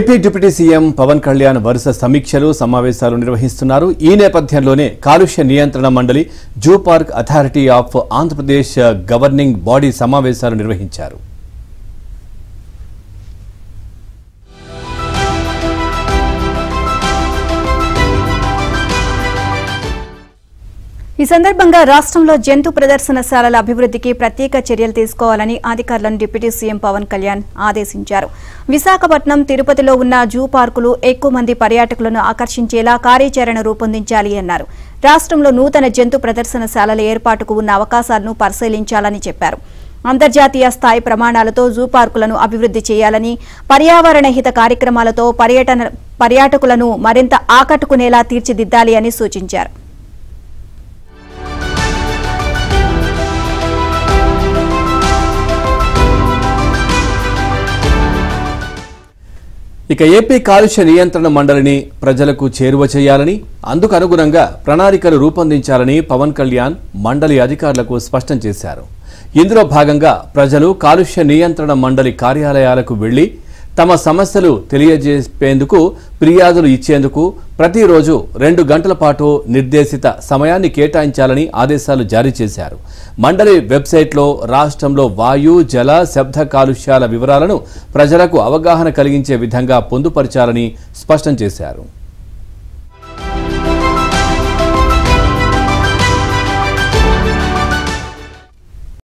AP deputy CM Pawan Kalyan వరుస సమీక్షలు సమావేశాలు నిర్వహిస్తున్నారు ఈ నేపథ్యంలోనే కాలుష్య నియంత్రణ మండలి zoo park authority of Andhra Pradesh governing body సమావేశాలు నిర్వహించారు ఈ సందర్భంగా రాష్ట్రంలో జంతు ప్రదర్శనశాలల అభివృద్ధికి ప్రత్యేక చర్యలు తీసుకోవాలని అధికారులను డిప్యూటీ సీఎం పవన్ కళ్యాణ్ ఆదేశించారు విశాఖపట్నం తిరుపతిలో ఉన్న జూ పార్కులు ఎక్కువ మంది పర్యాటకులను ఆకర్షించేలా కార్యాచరణ రూపొందించాలి అన్నారు రాష్ట్రంలో నూతన జంతు ప్రదర్శనశాలల ఏర్పాటుకు ఉన్న అవకాశాలను పరిశీలించాలని చెప్పారు అంతర్జాతీయ స్థాయి ప్రమాణాలతో జూ పార్కులను అభివృద్ధి చేయాలని పర్యావరణ హిత కార్యక్రమాలతో పర్యటన పర్యాటకులను మరింత ఆకట్టుకునేలా తీర్చిదిద్దాలి అని సూచించారు ఇక ఏపీ కాలుష్య నియంత్రణ మండలిని ప్రజలకు చేరువ చేయాలని అందుకు అనుగుణంగా ప్రణాళికలు రూపొందించాలని పవన్ కళ్యాణ్ మండలి అధికారులకు స్పష్టం చేశారు ఇందులో భాగంగా ప్రజలు కాలుష్య నియంత్రణ మండలి కార్యాలయాలకు వెళ్లి తమ సమస్యలు తెలియజేపేందుకు ఫిర్యాదులు ఇచ్చేందుకు ప్రతిరోజు రెండు గంటల పాటు నిర్దేశిత సమయాన్ని కేటాయించాలని ఆదేశాలు జారీ చేశారు మండలి వెబ్సైట్లో రాష్ట్రంలో వాయు జల శబ్ద కాలుష్యాల వివరాలను ప్రజలకు అవగాహన కలిగించే విధంగా పొందుపరచాలని స్పష్టం చేశారు